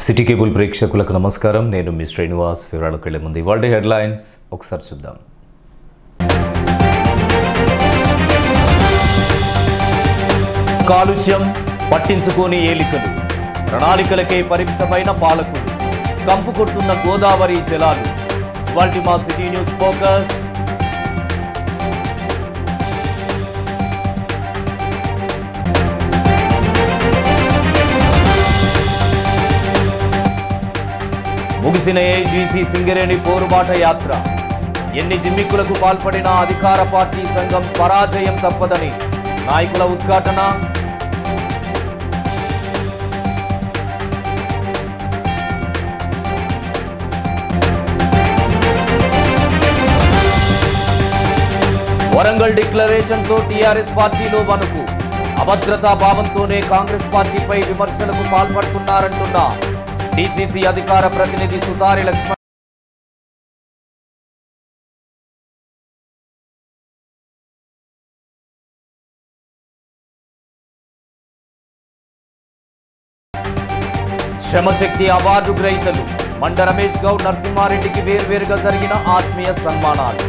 City cable ప్రేక్షకులకు నమస్కారం నేను మీ శ్రీనివాస్ వివరాలకు వెళ్లే ముందు ఇవాళ హెడ్లైన్స్ ఒకసారి చూద్దాం కాలుష్యం పట్టించుకోని ఏలికలు ప్రణాళికలకే పరిమితమైన పాలకులు కంపు కొడుతున్న గోదావరి జలాలు వాటి మా సిటీ న్యూస్ ఫోకస్ ముగిసిన ఏజీసీ సింగరేణి పోరుబాట యాత్ర ఎన్ని జిమ్మిక్కులకు పాల్పడిన అధికార పార్టీ సంఘం పరాజయం తప్పదని నాయకుల ఉద్ఘాటన వరంగల్ డిక్లరేషన్ తో టీఆర్ఎస్ పార్టీలో వణుకు అభద్రతా భావంతోనే కాంగ్రెస్ పార్టీపై విమర్శలకు పాల్పడుతున్నారంటున్న డిసిసి అధికార ప్రతినిధి సుతారి లక్ష్మణ్ శ్రమశక్తి అవార్డు గ్రహీతలు మండ రమేష్ గౌడ్ నరసింహారెడ్డికి వేర్వేరుగా జరిగిన ఆత్మీయ సన్మానాలు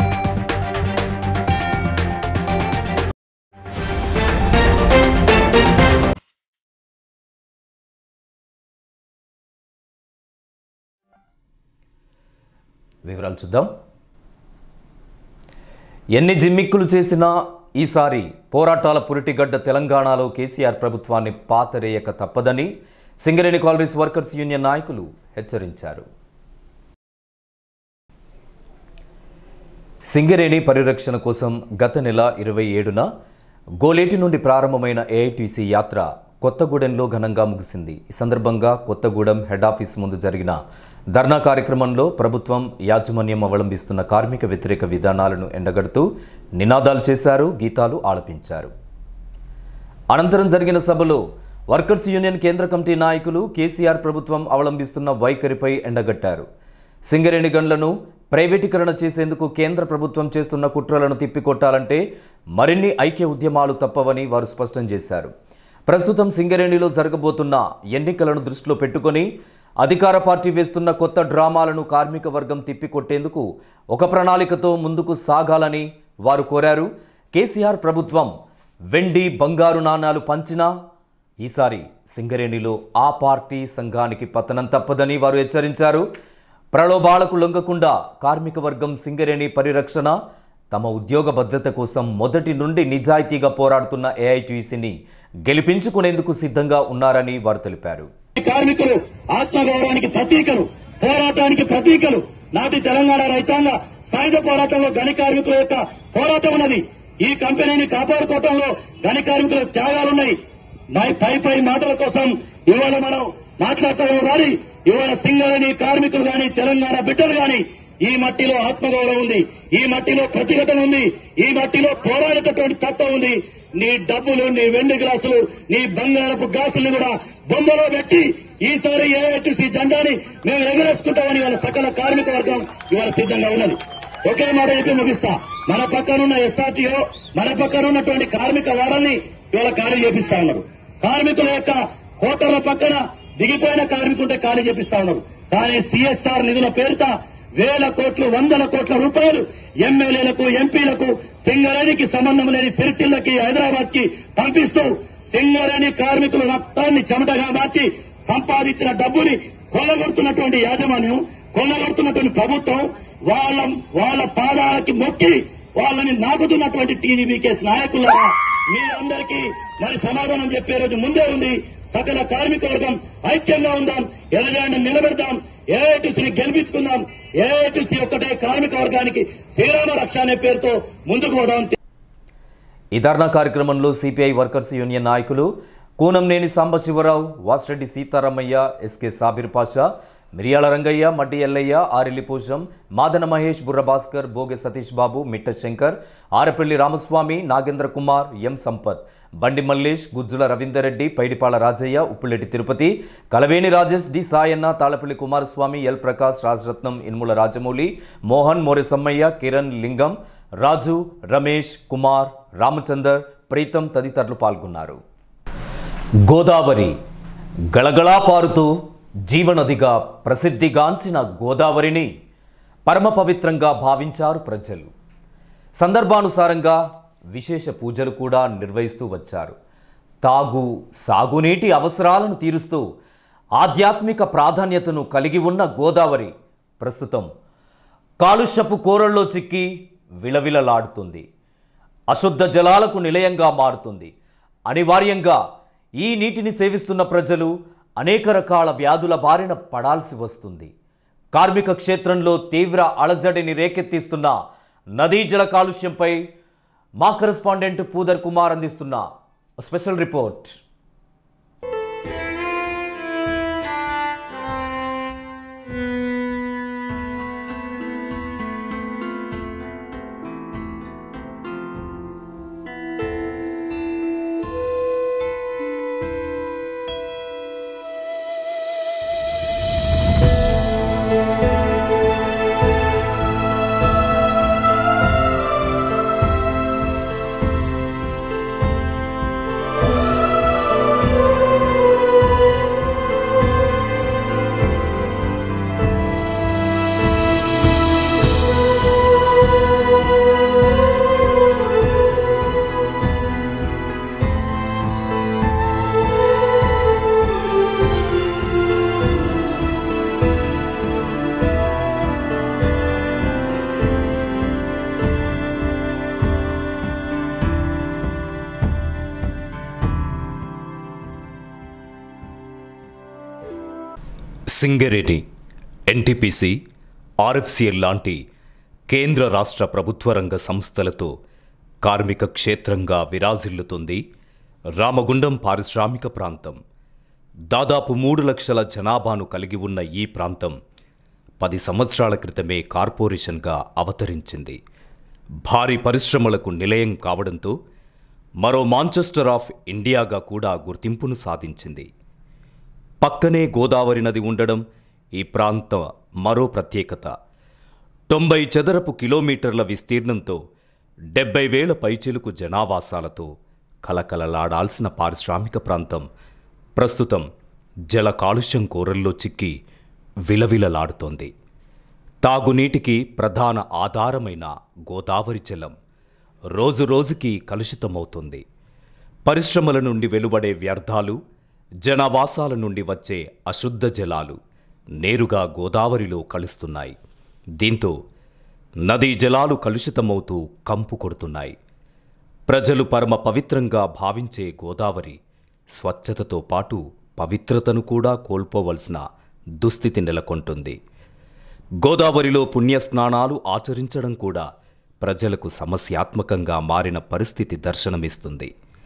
వివరాలు చూద్దాం ఎన్ని జిమ్మిక్కులు చేసినా ఈసారి పోరాటాల పురిటిగడ్డ తెలంగాణలో కేసీఆర్ ప్రభుత్వాన్ని పాతరేయక తప్పదని సింగరేణి కాలరీస్ వర్కర్స్ యూనియన్ నాయకులు హెచ్చరించారు సింగరేణి పరిరక్షణ కోసం గత నెల ఇరవై ఏడున గోలేటి నుండి ప్రారంభమైన ఏఐటీసీ యాత్ర కొత్తగూడెంలో ఘనంగా ముగిసింది ఈ సందర్భంగా కొత్తగూడెం హెడ్ ఆఫీస్ ముందు జరిగిన ధర్నా కార్యక్రమంలో ప్రభుత్వం యాజమాన్యం అవలంబిస్తున్న కార్మిక వ్యతిరేక విధానాలను ఎండగడుతూ నినాదాలు చేశారు గీతాలు ఆలపించారు అనంతరం జరిగిన సభలో వర్కర్స్ యూనియన్ కేంద్ర కమిటీ నాయకులు కేసీఆర్ ప్రభుత్వం అవలంబిస్తున్న వైఖరిపై ఎండగట్టారు సింగరేణి గన్లను ప్రైవేటీకరణ చేసేందుకు కేంద్ర ప్రభుత్వం చేస్తున్న కుట్రలను తిప్పికొట్టాలంటే మరిన్ని ఐక్య ఉద్యమాలు తప్పవని వారు స్పష్టం చేశారు ప్రస్తుతం సింగరేణిలో జరగబోతున్న ఎన్నికలను దృష్టిలో పెట్టుకొని అధికార పార్టీ వేస్తున్న కొత్త డ్రామాలను కార్మిక వర్గం తిప్పికొట్టేందుకు ఒక ప్రణాళికతో ముందుకు సాగాలని వారు కోరారు కేసీఆర్ ప్రభుత్వం వెండి బంగారు నాణాలు పంచినా ఈసారి సింగరేణిలో ఆ పార్టీ సంఘానికి పతనం తప్పదని వారు హెచ్చరించారు ప్రలోభాలకు లొంగకుండా కార్మిక వర్గం సింగరేణి పరిరక్షణ తమ ఉద్యోగ భద్రత కోసం మొదటి నుండి నిజాయితీగా పోరాడుతున్న ఏఐటీసీని గెలిపించుకునేందుకు సిద్ధంగా ఉన్నారని వారు తెలిపారు కార్మికులు ఆత్మగౌరవానికి ప్రతీకలు పోరాటానికి ప్రతీకలు నాటి తెలంగాణ రైతాంగ సాయుధ పోరాటంలో గని కార్మికుల యొక్క పోరాటం ఉన్నది ఈ కంపెనీని కాపాడుకోవటంలో గని కార్మికుల త్యాగాలున్నాయి మై పై పై మాటల కోసం ఇవాళ మనం మాట్లాడతాం కానీ ఇవాళ సింగరేణి కార్మికులు గాని తెలంగాణ బిడ్డలు గాని ఈ మట్టిలో ఆత్మగౌరవం ఉంది ఈ మట్టిలో ప్రతిఘటన ఉంది ఈ మట్టిలో పోరాడేటటువంటి తత్వం ఉంది నీ డబ్బులు నీ వెండి గ్లాసులు నీ బంగారపు గ్లాసులు కూడా బొమ్మలో పెట్టి ఈసారి ఏఐటీసీ జెండాని మేము ఎగరేసుకుంటామని వాళ్ళ సకల కార్మిక వర్గం ఇవాళ సిద్ధంగా ఉన్నది ఒకే మాట చెప్పి ముగిస్తా మన పక్కనున్న ఎస్ఆర్టీఓ మన పక్కన ఉన్నటువంటి కార్మిక వాడల్ని ఇవాళ ఖాళీ చేపిస్తా ఉన్నారు కార్మికుల యొక్క కోటర్ల పక్కన దిగిపోయిన కార్మికుంటే ఖాళీ చేపిస్తా ఉన్నారు కానీ సిఎస్ఆర్ నిధుల పేరుత వేల కోట్లు వందల కోట్ల రూపాయలు ఎమ్మెల్యేలకు ఎంపీలకు సింగరేణికి సంబంధం లేని సిరిసిల్లకి హైదరాబాద్ కి పంపిస్తూ సింగరేణి కార్మికుల రక్తాన్ని చెమటగా మార్చి సంపాదించిన డబ్బుని కొల్లగొడుతున్నటువంటి యాజమాన్యం కొల్లగొడుతున్నటువంటి ప్రభుత్వం వాళ్ళ వాళ్ళ పాదాలకి మొక్కి వాళ్ళని నాకుతున్నటువంటి టీడీపీకేస్ నాయకులారా మీరందరికీ మరి సమాధానం చెప్పే రోజు ముందే ఉంది సకల కార్మిక వర్గం ఐక్యంగా ఉందాం ఎలాగైనా నిలబెడదాం ఏఐటీసీని గెలిపించుకుందాం ఏఐటీసీ ఒక్కటే కార్మిక వర్గానికి శ్రీరామ రక్ష అనే పేరుతో ముందుకు పోదాం ఈ ధర్నా కార్యక్రమంలో సిపిఐ వర్కర్స్ యూనియన్ నాయకులు కూనంనేని సాంబశివరావు వాసిరెడ్డి సీతారామయ్య ఎస్కే సాబిర్ పాషా మిరియాల రంగయ్య మడ్డి ఎల్లయ్య ఆరిలి పూజం మాదన మహేష్ బుర్ర భాస్కర్ బోగె సతీష్ బాబు మిట్ట Shankar Arapalli Ramaswamy Nagendra Kumar M Sampath Bandi Mallesh Gujjula Ravinder Reddy Paidipala Rajaiah Uppuletti Tirupati Kalaveni Rajesh D Sayanna Talapalli Kumaraswamy L Prakash Rajaratnam Inmula Rajamouli Mohan Moresammaiah Kiran Lingam Raju Ramesh Kumar Ramachandar Pritam తదితరులు పాల్గొన్నారు గోదావరి గళగళా పారుతూ జీవనదిగా ప్రసిద్ధిగాంచిన గోదావరిని పరమ పవిత్రంగా భావించారు ప్రజలు సందర్భానుసారంగా విశేష పూజలు కూడా నిర్వహిస్తూ వచ్చారు తాగు సాగునీటి అవసరాలను తీరుస్తూ ఆధ్యాత్మిక ప్రాధాన్యతను కలిగి ఉన్న గోదావరి ప్రస్తుతం కాలుష్యపు కోరల్లో చిక్కి విలవిలలాడుతుంది అశుద్ధ జలాలకు నిలయంగా మారుతుంది అనివార్యంగా ఈ నీటిని సేవిస్తున్న ప్రజలు అనేక రకాల వ్యాధుల బారిన పడాల్సి వస్తుంది కార్మిక క్షేత్రంలో తీవ్ర అలజడిని రేకెత్తిస్తున్న నదీ జల కాలుష్యంపై మా కరెస్పాండెంట్ పూదర్ కుమార్ అందిస్తున్న special report Singareni NTPC RFCL లాంటి కేంద్ర రాష్ట్ర ప్రభుత్వ రంగ సంస్థలతో కార్మిక క్షేత్రంగా విరాజిల్లుతుంది రామగుండం పారిశ్రామిక ప్రాంతం దాదాపు మూడు లక్షల జనాభాను కలిగి ఉన్న ఈ ప్రాంతం పది సంవత్సరాల క్రితమే కార్పొరేషన్గా అవతరించింది భారీ పరిశ్రమలకు నిలయం కావడంతో మరో మాంచెస్టర్ ఆఫ్ ఇండియాగా కూడా గుర్తింపును సాధించింది పక్కనే గోదావరి నది ఉండడం ఈ ప్రాంత మరో ప్రత్యేకత తొంభై చదరపు కిలోమీటర్ల విస్తీర్ణంతో డెబ్బై వేల పైచిలుకు జనావాసాలతో కలకలలాడాల్సిన పారిశ్రామిక ప్రాంతం ప్రస్తుతం జల కాలుష్యం కోరల్లో చిక్కి విలవిలలాడుతోంది తాగునీటికి ప్రధాన ఆధారమైన గోదావరి జలం రోజురోజుకి కలుషితమవుతుంది పరిశ్రమల నుండి వెలువడే వ్యర్థాలు జనావాసాల నుండి వచ్చే అశుద్ధ జలాలు నేరుగా గోదావరిలో కలుస్తున్నాయి దీంతో నదీ జలాలు కలుషితమవుతూ కంపు కొడుతున్నాయి ప్రజలు పరమ పవిత్రంగా భావించే గోదావరి స్వచ్ఛతతో పాటు పవిత్రతను కూడా కోల్పోవలసిన దుస్థితి నెలకొంటుంది గోదావరిలో పుణ్యస్నానాలు ఆచరించడం కూడా ప్రజలకు సమస్యాత్మకంగా మారిన పరిస్థితి దర్శనమిస్తుంది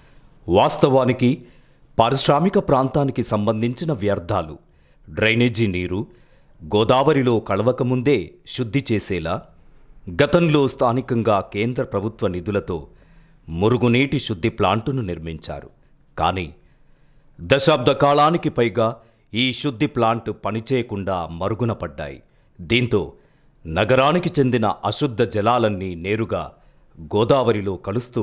వాస్తవానికి పారిశ్రామిక ప్రాంతానికి సంబంధించిన వ్యర్థాలు డ్రైనేజీ నీరు గోదావరిలో కలవకముందే శుద్ధి చేసేలా గతంలో స్థానికంగా కేంద్ర ప్రభుత్వ నిధులతో మురుగునీటి శుద్ధి ప్లాంటును నిర్మించారు కానీ దశాబ్ద కాలానికి పైగా ఈ శుద్ధి ప్లాంట్ పనిచేయకుండా మరుగున పడ్డాయి దీంతో నగరానికి చెందిన అశుద్ధ జలాలన్నీ నేరుగా గోదావరిలో కలుస్తూ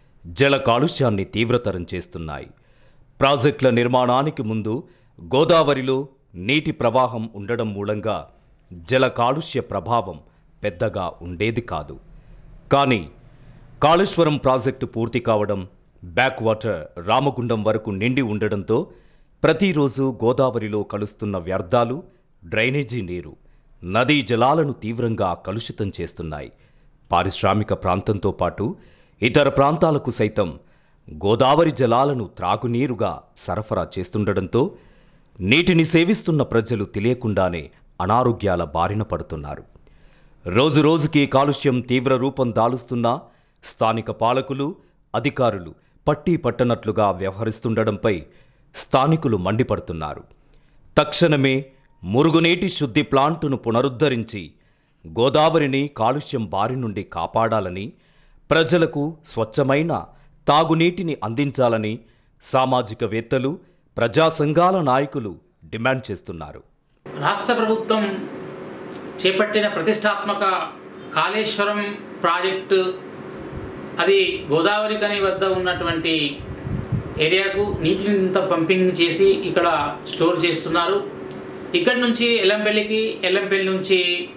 జల కాలుష్యాన్ని తీవ్రతరం చేస్తున్నాయి ప్రాజెక్టుల నిర్మాణానికి ముందు గోదావరిలో నీటి ప్రవాహం ఉండడం మూలంగా జల కాలుష్య ప్రభావం పెద్దగా ఉండేది కాదు కానీ కాళేశ్వరం ప్రాజెక్టు పూర్తి కావడం బ్యాక్ వాటర్ రామగుండం వరకు నిండి ఉండడంతో ప్రతిరోజు గోదావరిలో కలుస్తున్న వ్యర్థాలు డ్రైనేజీ నీరు నదీ జలాలను తీవ్రంగా కలుషితం చేస్తున్నాయి పారిశ్రామిక ప్రాంతంతో పాటు ఇతర ప్రాంతాలకు సైతం గోదావరి జలాలను త్రాగునీరుగా సరఫరా చేస్తుండడంతో నీటిని సేవిస్తున్న ప్రజలు తెలియకుండానే అనారోగ్యాల బారిన పడుతున్నారు రోజురోజుకి కాలుష్యం తీవ్ర రూపం దాలుస్తున్నా స్థానిక పాలకులు అధికారులు పట్టి పట్టనట్లుగా వ్యవహరిస్తుండడంపై స్థానికులు మండిపడుతున్నారు తక్షణమే మురుగునీటి శుద్ధి ప్లాంటును పునరుద్ధరించి గోదావరిని కాలుష్యం బారి నుండి కాపాడాలని ప్రజలకు స్వచ్ఛమైన తాగునీటిని అందించాలని సామాజికవేత్తలు ప్రజా సంఘాల నాయకులు డిమాండ్ చేస్తున్నారు రాష్ట్ర ప్రభుత్వం చేపట్టిన ప్రతిష్టాత్మక కాళేశ్వరం ప్రాజెక్టు అది గోదావరి కని వద్ద ఉన్నటువంటి ఏరియాకు నీటిని ఇంత పంపింగ్ చేసి ఇక్కడ స్టోర్ చేస్తున్నారు ఇక్కడి నుంచి ఎల్లంపల్లికి ఎల్లంపల్లి నుంచి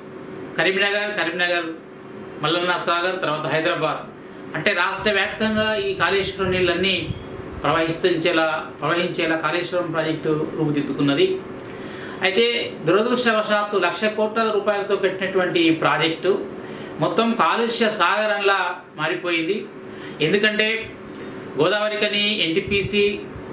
కరీంనగర్ కరీంనగర్ మల్లన్న సాగర్ తర్వాత హైదరాబాద్ అంటే రాష్ట్ర వ్యాప్తంగా ఈ కాళేశ్వరం నీళ్ళన్నీ ప్రవహిస్తుంచేలా ప్రవహించేలా కాళేశ్వరం ప్రాజెక్టు రూపుదిద్దుకున్నది అయితే దురదృష్టవశాత్తు లక్ష కోట్ల రూపాయలతో పెట్టినటువంటి ఈ ప్రాజెక్టు మొత్తం కాలుష్య సాగరంలా మారిపోయింది ఎందుకంటే గోదావరికని ఎన్టీపీసీ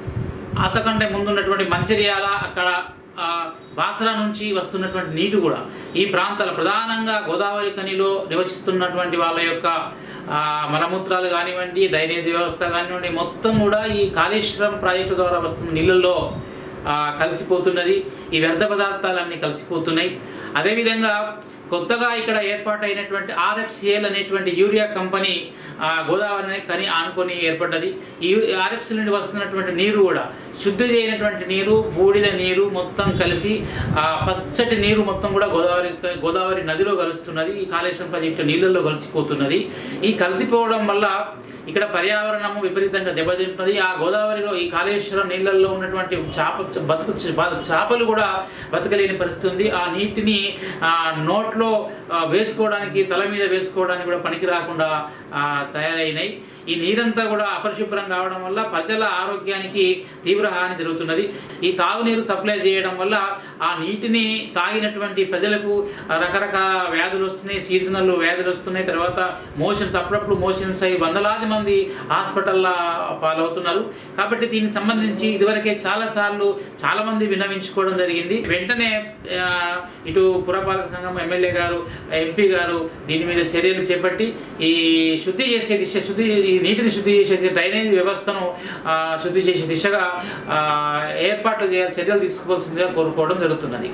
అంతకంటే ముందున్నటువంటి మంచిర్యాల అక్కడ ఆ, బాసర నుంచి వస్తున్నటువంటి నీటి కూడా ఈ ప్రాంతాల ప్రధానంగా గోదావరి కనిలో నివసిస్తున్నటువంటి వాళ్ళ యొక్క ఆ, మలమూత్రాలు కానివ్వండి డ్రైనేజీ వ్యవస్థ కానివ్వండి మొత్తం కూడా ఈ కాళేశ్వరం ప్రాజెక్టు ద్వారా వస్తున్న నీళ్ళల్లో ఆ, కలిసిపోతున్నది ఈ వ్యర్థ పదార్థాలన్నీ కలిసిపోతున్నాయి అదేవిధంగా కొత్తగా ఇక్కడ ఏర్పాటైనటువంటి ఆర్ఎఫ్సిఎల్ అనేటువంటి యూరియా కంపెనీ ఆ, గోదావరి కని ఆనుకొని ఏర్పడ్డది ఈ ఆర్ఎఫ్సిఎల్ నుండి వస్తున్నటువంటి నీరు కూడా శుద్ధి చేయనటువంటి నీరు బూడిద నీరు మొత్తం కలిసి ఆ పచ్చటి నీరు మొత్తం కూడా గోదావరి గోదావరి నదిలో కలుస్తున్నది ఈ కాళేశ్వరం ప్రాజెక్టు నీళ్ళల్లో కలిసిపోతున్నది ఈ కలిసిపోవడం వల్ల ఇక్కడ పర్యావరణము విపరీతంగా దెబ్బతింటున్నది ఆ గోదావరిలో ఈ కాళేశ్వరం నీళ్ళల్లో ఉన్నటువంటి చేప బతుకు చేపలు కూడా బతకలేని పరిస్థితి ఉంది ఆ నీటిని ఆ నోట్లో ఆ, వేసుకోవడానికి తల మీద వేసుకోవడానికి కూడా పనికి రాకుండా ఆ, తయారైనాయి ఈ నీరంతా కూడా అపరిశుభ్రం కావడం వల్ల ప్రజల ఆరోగ్యానికి తీవ్ర హాని జరుగుతున్నది ఈ తాగునీరు సప్లై చేయడం వల్ల ఆ నీటిని తాగినటువంటి ప్రజలకు రకరకాల వ్యాధులు వస్తున్నాయి సీజనల్ వ్యాధులు వస్తున్నాయి తర్వాత మోషన్స్ అప్పుడప్పుడు మోషన్స్ అయ్యి వందలాది మంది హాస్పిటల్లో పాలవుతున్నారు కాబట్టి దీనికి సంబంధించి ఇదివరకే చాలా సార్లు చాలా మంది విన్నవించుకోవడం జరిగింది వెంటనే ఆ, ఇటు పురపాలక సంఘం ఎమ్మెల్యే గారు ఎంపీ గారు దీని మీద చర్యలు చేపట్టి ఈ శుద్ధి చేసే దిశ శుద్ధి ఈ నీటిని శుద్ధి చేసే డ్రైనేజ్ వ్యవస్థను ఆ, శుద్ధి చేసే దిశగా ఆ, ఏర్పాట్లు చేయాలి చర్యలు తీసుకోవాల్సిందిగా కోరుకోవడం జరుగుతున్నది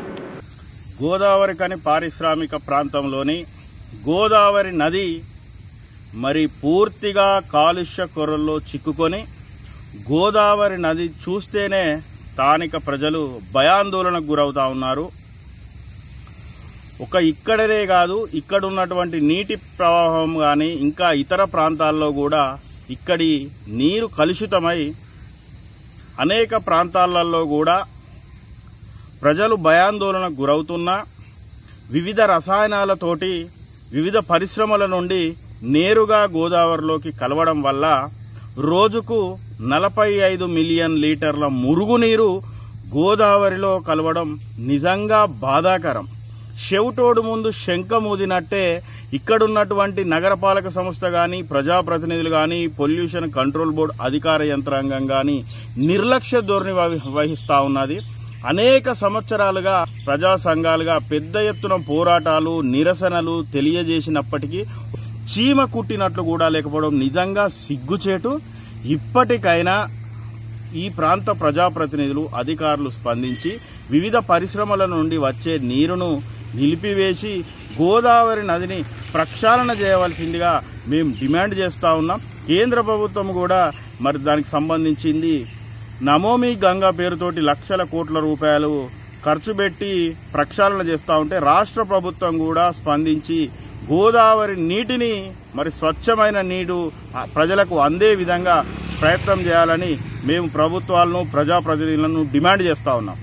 గోదావరి కని పారిశ్రామిక ప్రాంతంలోని గోదావరి నది మరి పూర్తిగా కాలుష్య కొరల్లో చిక్కుకొని గోదావరి నది చూస్తేనే స్థానిక ప్రజలు భయాందోళనకు గురవుతా ఉన్నారు ఒక ఇక్కడనే కాదు ఇక్కడ ఉన్నటువంటి నీటి ప్రవాహం కానీ ఇంకా ఇతర ప్రాంతాల్లో కూడా ఇక్కడి నీరు కలుషితమై అనేక ప్రాంతాలలో కూడా ప్రజలు భయాందోళనకు గురవుతున్నా వివిధ రసాయనాలతోటి వివిధ పరిశ్రమల నుండి నేరుగా గోదావరిలోకి కలవడం వల్ల రోజుకు నలభై ఐదు మిలియన్ లీటర్ల మురుగునీరు గోదావరిలో కలవడం నిజంగా బాధాకరం చెవిటోడు ముందు శంఖ మూదినట్టే ఇక్కడున్నటువంటి నగరపాలక సంస్థ కానీ ప్రజాప్రతినిధులు కానీ పొల్యూషన్ కంట్రోల్ బోర్డు అధికార యంత్రాంగం కానీ నిర్లక్ష్య ధోరణి వహి- వహిస్తా ఉన్నది అనేక సంవత్సరాలుగా ప్రజా సంఘాలుగా పెద్ద ఎత్తున పోరాటాలు నిరసనలు తెలియజేసినప్పటికీ చీమ కుట్టినట్లు కూడా లేకపోవడం నిజంగా సిగ్గుచేటు ఇప్పటికైనా ఈ ప్రాంత ప్రజాప్రతినిధులు అధికారులు స్పందించి వివిధ పరిశ్రమల నుండి వచ్చే నీరును నిలిపివేసి గోదావరి నదిని ప్రక్షాళన చేయవలసిందిగా మేము డిమాండ్ చేస్తూ ఉన్నాం కేంద్ర ప్రభుత్వం కూడా మరి దానికి సంబంధించింది నమోమి గంగా పేరుతోటి లక్షల కోట్ల రూపాయలు ఖర్చు పెట్టి ప్రక్షాళన చేస్తూ ఉంటే రాష్ట్ర ప్రభుత్వం కూడా స్పందించి గోదావరి నీటిని మరి స్వచ్ఛమైన నీరు ఆ ప్రజలకు అందే విధంగా ప్రయత్నం చేయాలని మేము ప్రభుత్వాలను ప్రజాప్రతినిధులను డిమాండ్ చేస్తూ ఉన్నాం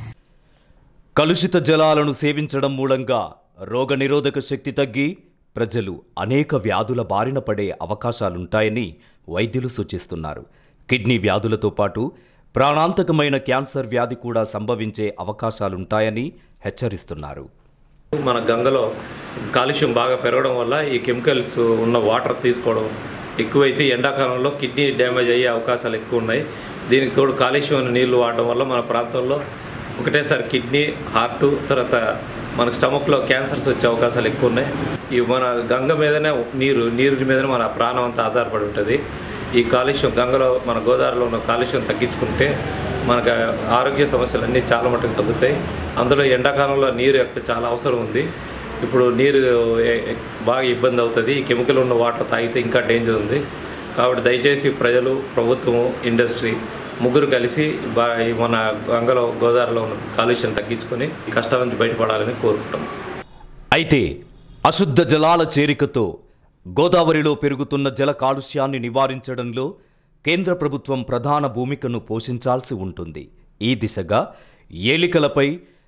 కలుషిత జలాలను సేవించడం మూలంగా రోగనిరోధక శక్తి తగ్గి ప్రజలు అనేక వ్యాధుల బారిన పడే అవకాశాలుంటాయని వైద్యులు సూచిస్తున్నారు కిడ్నీ వ్యాధులతో పాటు ప్రాణాంతకమైన క్యాన్సర్ వ్యాధి కూడా సంభవించే అవకాశాలుంటాయని హెచ్చరిస్తున్నారు మన గంగలో కాలుష్యం బాగా పెరగడం వల్ల ఈ కెమికల్స్ ఉన్న వాటర్ తీసుకోవడం ఎక్కువైతే ఎండాకాలంలో కిడ్నీ డ్యామేజ్ అయ్యే అవకాశాలు ఎక్కువ ఉన్నాయి దీనికి తోడు కాలుష్యం నీళ్లు వాడడం వల్ల మన ప్రాంతంలో ఒకటేసారి కిడ్నీ హార్ట్ తర్వాత మనకు స్టమక్లో క్యాన్సర్స్ వచ్చే అవకాశాలు ఎక్కువ ఉన్నాయి ఈ మన గంగ మీదనే నీరు నీరు మీదనే మన ప్రాణం అంతా ఆధారపడి ఉంటుంది ఈ కాలుష్యం గంగలో మన గోదావరిలో ఉన్న కాలుష్యం తగ్గించుకుంటే మనకు ఆరోగ్య సమస్యలు అన్నీ చాలా మటుకు తగ్గుతాయి అందులో ఎండాకాలంలో నీరు యొక్క చాలా అవసరం ఉంది ఇప్పుడు నీరు ఏ- ఏ- బాగా ఇబ్బంది అవుతుంది ఈ కెమికల్ ఉన్న వాటర్ తాగితే ఇంకా డేంజర్ ఉంది కాబట్టి దయచేసి ప్రజలు ప్రభుత్వము ఇండస్ట్రీ ముగ్గురు కలిసి బా ఈ మన గంగలో గోదావరిలో ఉన్న కాలుష్యం తగ్గించుకొని ఈ కష్టాల నుంచి బయటపడాలని కోరుకుంటాం అయితే అశుద్ధ జలాల చేరికతో గోదావరిలో పెరుగుతున్న జల కాలుష్యాన్ని నివారించడంలో కేంద్ర ప్రభుత్వం ప్రధాన భూమికను పోషించాల్సి ఉంటుంది ఈ దిశగా ఏలికలపై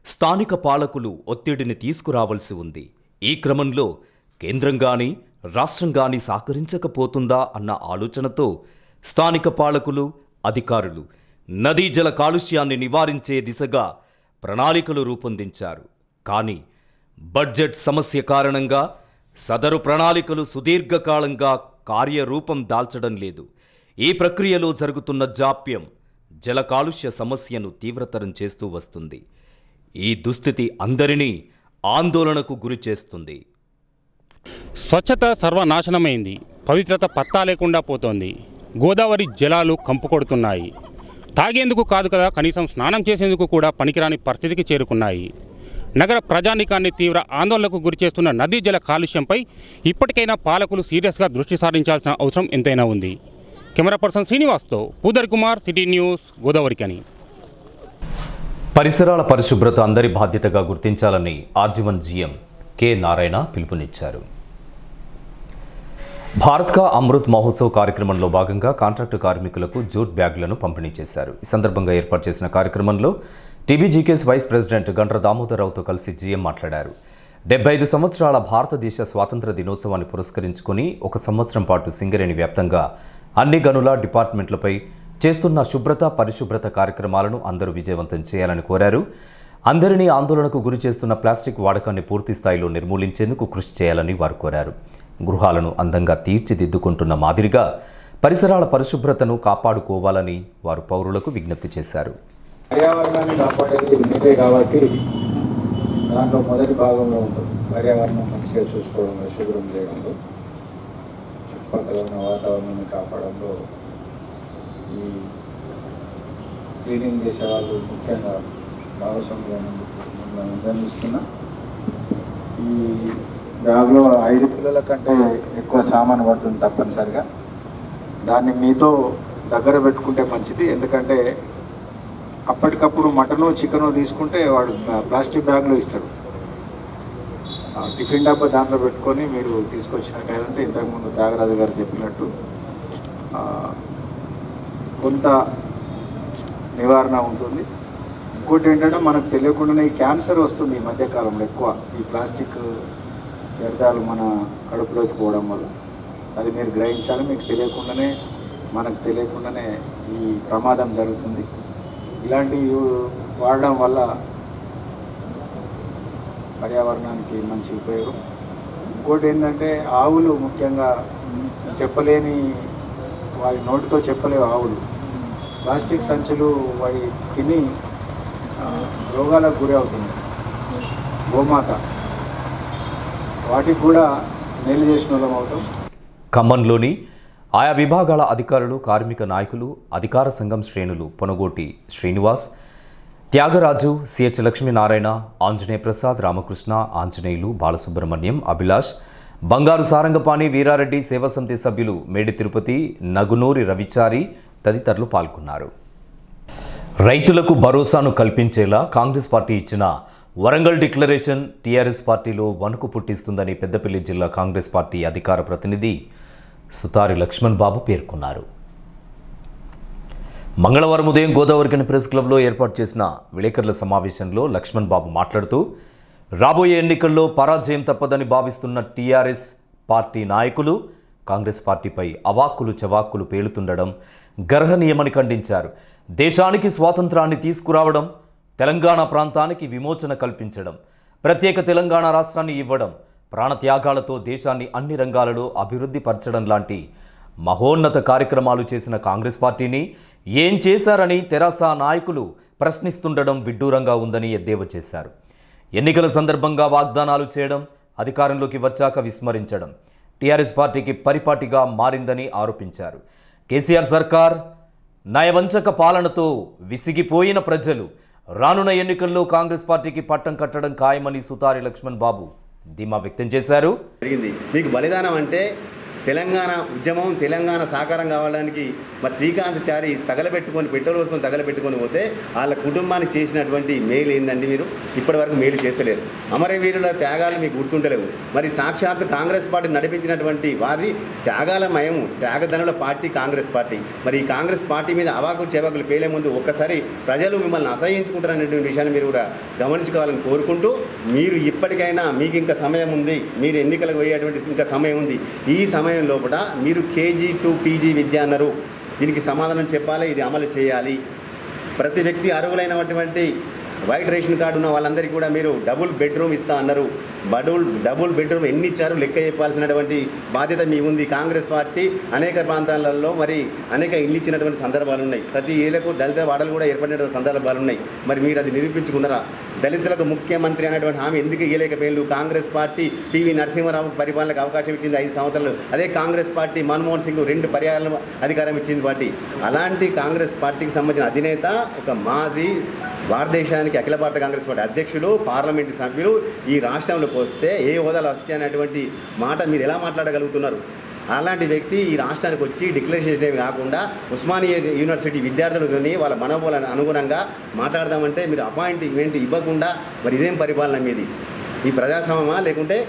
స్థానిక పాలకులు ఒత్తిడిని తీసుకురావాల్సి ఉంది ఈ క్రమంలో కేంద్రం గాని రాష్ట్రం గాని సహకరించకపోతుందా అన్న ఆలోచనతో స్థానిక పాలకులు అధికారులు నదీ జల కాలుష్యాన్ని నివారించే దిశగా ప్రణాళికలు రూపొందించారు కానీ బడ్జెట్ సమస్య కారణంగా సదరు ప్రణాళికలు సుదీర్ఘకాలంగా కార్యరూపం దాల్చడం లేదు ఈ ప్రక్రియలో జరుగుతున్న జాప్యం జల కాలుష్య సమస్యను తీవ్రతరం చేస్తూ వస్తుంది ఈ దుస్థితి అందరినీ ఆందోళనకు గురి చేస్తుంది స్వచ్ఛత సర్వనాశనమైంది పవిత్రత పత్తా లేకుండా పోతోంది గోదావరి జలాలు కంపు కొడుతున్నాయి తాగేందుకు కాదు కదా కనీసం స్నానం చేసేందుకు కూడా పనికిరాని పరిస్థితికి చేరుకున్నాయి నగర ప్రజానికాన్ని తీవ్ర ఆందోళనకు గురిచేస్తున్న నదీ జల కాలుష్యంపై ఇప్పటికైనా పాలకులు సీరియస్గా దృష్టి సారించాల్సిన అవసరం ఎంతైనా ఉంది కెమెరా పర్సన్ శ్రీనివాస్తో పూదర్ కుమార్ సిటీ న్యూస్ గోదావరికని పరిసరాల పరిశుభ్రత అందరి బాధ్యతగా గుర్తించాలని ఆర్జీవన్ జీఎం కె నారాయణ పిలుపునిచ్చారు భారత్ కా అమృత్ మహోత్సవ్ కార్యక్రమంలో భాగంగా కాంట్రాక్టు కార్మికులకు జూట్ బ్యాగులను పంపిణీ చేశారు ఈ సందర్భంగా ఏర్పాటు చేసిన కార్యక్రమంలో టీబీజీకేస్ వైస్ ప్రెసిడెంట్ గండ్ర దామోదరరావుతో కలిసి జీఎం మాట్లాడారు డెబ్బై ఐదు సంవత్సరాల భారతదేశ స్వాతంత్ర దినోత్సవాన్ని పురస్కరించుకుని ఒక సంవత్సరం పాటు సింగరేణి వ్యాప్తంగా అన్ని గనుల డిపార్ట్మెంట్లపై చేస్తున్న శుభ్రత పరిశుభ్రత కార్యక్రమాలను అందరూ విజయవంతం చేయాలని కోరారు అందరినీ ఆందోళనకు గురి చేస్తున్న ప్లాస్టిక్ వాడకాన్ని పూర్తి స్థాయిలో నిర్మూలించేందుకు కృషి చేయాలని వారు కోరారు గృహాలను అందంగా తీర్చిదిద్దుకుంటున్న మాదిరిగా పరిసరాల పరిశుభ్రతను కాపాడుకోవాలని వారు పౌరులకు విజ్ఞప్తి చేశారు పర్యావరణాన్ని కాపాడేది నీటే కాబట్టి దాంట్లో మొదటి భాగంలో ఉంటుంది పర్యావరణం మంచిగా చూసుకోవడంలో శుభ్రం చేయడంలో చుట్టుపక్కల ఉన్న వాతావరణాన్ని కాపాడంలో ఈ క్లీనింగ్ చేసే వాళ్ళు ముఖ్యంగా భాగస్వామ్యం నిర్ణయిస్తున్నా ఈ బ్యాగ్లో ఐదు కిలోల కంటే ఎక్కువ సామాన్ పడుతుంది తప్పనిసరిగా దాన్ని మీతో దగ్గర పెట్టుకుంటే మంచిది ఎందుకంటే అప్పటికప్పుడు మటను చికెను తీసుకుంటే వాడు ప్లాస్టిక్ బ్యాగ్లో ఇస్తాడు ఆ టిఫిన్ డబ్బా దాంట్లో పెట్టుకొని మీరు తీసుకొచ్చినట్టయితే ఇంతకుముందు త్యాగరాజు గారు చెప్పినట్టు ఆ, కొంత నివారణ ఉంటుంది ఇంకోటి ఏంటంటే మనకు తెలియకుండానే ఈ క్యాన్సర్ వస్తుంది ఈ మధ్యకాలంలో ఎక్కువ ఈ ప్లాస్టిక్ వ్యర్థాలు మన కడుపులోకి పోవడం వల్ల అది మీరు గ్రహించాలి మీకు తెలియకుండానే మనకు తెలియకుండానే ఈ ప్రమాదం జరుగుతుంది ఇలాంటివి వాడడం వల్ల పర్యావరణానికి మంచి ఉపయోగం ఇంకోటి ఏంటంటే ఆవులు ముఖ్యంగా చెప్పలేని వారి నోటితో చెప్పలేవు ఆవులు ప్లాస్టిక్ సంచులు వారి తిని ఆ, రోగాలకు గురి అవుతుంది గోమాత వాటికి కూడా మేలు చేసిన వాళ్ళం అవుతాం ఖమ్మంలోని ఆయా విభాగాల అధికారులు కార్మిక నాయకులు అధికార సంఘం శ్రేణులు పొనగోటి శ్రీనివాస్ త్యాగరాజు సిహెచ్ లక్ష్మీనారాయణ ఆంజనేయ ప్రసాద్ రామకృష్ణ ఆంజనేయులు బాలసుబ్రహ్మణ్యం అభిలాష్ బంగారు సారంగపాణి వీరారెడ్డి సేవా సమితి సభ్యులు మేడి తిరుపతి నగునూరి రవిచారి తదితరులు పాల్గొన్నారు రైతులకు భరోసాను కల్పించేలా కాంగ్రెస్ పార్టీ ఇచ్చిన వరంగల్ డిక్లరేషన్ టీఆర్ఎస్ పార్టీలో వణుకు పుట్టిస్తుందని పెద్దపల్లి జిల్లా కాంగ్రెస్ పార్టీ అధికార ప్రతినిధి సుతారి లక్ష్మణ్ బాబు పేర్కొన్నారు మంగళవారం ఉదయం గోదావరికని ప్రెస్ క్లబ్లో ఏర్పాటు చేసిన విలేకరుల సమావేశంలో లక్ష్మణ్ బాబు మాట్లాడుతూ రాబోయే ఎన్నికల్లో పరాజయం తప్పదని భావిస్తున్న టీఆర్ఎస్ పార్టీ నాయకులు కాంగ్రెస్ పార్టీపై అవాక్కులు చవాక్కులు పేలుతుండడం గర్హనీయమని ఖండించారు దేశానికి స్వాతంత్రాన్ని తీసుకురావడం తెలంగాణ ప్రాంతానికి విమోచన కల్పించడం ప్రత్యేక తెలంగాణ రాష్ట్రాన్ని ఇవ్వడం ప్రాణత్యాగాలతో దేశాన్ని అన్ని రంగాలలో అభివృద్ధి పరచడం లాంటి మహోన్నత కార్యక్రమాలు చేసిన కాంగ్రెస్ పార్టీని ఏం చేశారని తెరాస నాయకులు ప్రశ్నిస్తుండడం విడ్డూరంగా ఉందని ఎద్దేవా చేశారు ఎన్నికల సందర్భంగా వాగ్దానాలు చేయడం అధికారంలోకి వచ్చాక విస్మరించడం టీఆర్ఎస్ పార్టీకి పరిపాటిగా మారిందని ఆరోపించారు కేసీఆర్ సర్కార్ నయవంచక పాలనతో విసిగిపోయిన ప్రజలు రానున్న ఎన్నికల్లో కాంగ్రెస్ పార్టీకి పట్టం కట్టడం ఖాయమని సుతారి లక్ష్మణ్ బాబు ధీమా వ్యక్తం చేశారు జరిగింది మీకు బలిదానం అంటే తెలంగాణ ఉద్యమం తెలంగాణ సాకారం కావడానికి మరి శ్రీకాంత్ చారి తగలబెట్టుకొని పెట్రోల్ పోసుకొని తగలబెట్టుకొని పోతే వాళ్ళ కుటుంబానికి చేసినటువంటి మేలు ఏందండి మీరు ఇప్పటివరకు మేలు చేస్తలేరు అమరవీరుల త్యాగాలు మీకు గుర్తుంటలేవు మరి సాక్షాత్ కాంగ్రెస్ పార్టీ నడిపించినటువంటి వారి త్యాగాల మయము త్యాగధనుల పార్టీ కాంగ్రెస్ పార్టీ మరి ఈ కాంగ్రెస్ పార్టీ మీద అవాకులు చేవాకులు పేలే ముందు ఒక్కసారి ప్రజలు మిమ్మల్ని అసహించుకుంటారనేటువంటి విషయాన్ని మీరు కూడా గమనించుకోవాలని కోరుకుంటూ మీరు ఇప్పటికైనా మీకు ఇంకా సమయం ఉంది మీరు ఎన్నికలకు పోయేటువంటి ఇంకా సమయం ఉంది ఈ సమయం లోపల మీరు కేజీ టు పీజీ విద్య అన్నారు దీనికి సమాధానం చెప్పాలి ఇది అమలు చేయాలి ప్రతి వ్యక్తి అర్హులైనటువంటి వైట్ రేషన్ కార్డు ఉన్న వాళ్ళందరికీ కూడా మీరు డబుల్ బెడ్రూమ్ ఇస్తా అన్నారు డబుల్ డబుల్ బెడ్రూమ్ ఎన్ని ఇచ్చారు లెక్క చెప్పాల్సినటువంటి బాధ్యత మీ ఉంది కాంగ్రెస్ పార్టీ అనేక ప్రాంతాలలో మరి అనేక ఇల్లు ఇచ్చినటువంటి సందర్భాలు ఉన్నాయి ప్రతి ఏళ్లకు దళిత వాడలు కూడా ఏర్పడిన సందర్భాలు ఉన్నాయి మరి మీరు అది నిరూపించుకున్నారా దళితులకు ముఖ్యమంత్రి అనేటువంటి హామీ ఎందుకు ఇవ్వలేకపోయింది కాంగ్రెస్ పార్టీ పివి నరసింహారావు పరిపాలనకు అవకాశం ఇచ్చింది ఐదు సంవత్సరాలు అదే కాంగ్రెస్ పార్టీ మన్మోహన్ సింగ్ రెండు పర్యాయాలను అధికారం ఇచ్చింది పార్టీ అలాంటి కాంగ్రెస్ పార్టీకి సంబంధించిన అధినేత ఒక మాజీ భారతదేశానికి అఖిల భారత కాంగ్రెస్ పార్టీ అధ్యక్షుడు పార్లమెంటు సభ్యులు ఈ రాష్ట్రంలోకి వస్తే ఏ హోదాలు వస్తాయి అనేటువంటి మాట మీరు ఎలా మాట్లాడగలుగుతున్నారు అలాంటి వ్యక్తి ఈ రాష్ట్రానికి వచ్చి డిక్లరేషన్ చేయడమే కాకుండా ఉస్మానియా యూనివర్సిటీ విద్యార్థులని వాళ్ళ మనోబోలను అనుగుణంగా మాట్లాడదామంటే మీరు అపాయింట్మెంట్ ఇవ్వకుండా మరి ఇదేం పరిపాలన మీది ఈ ప్రజాస్వామ్యమా లేకుంటే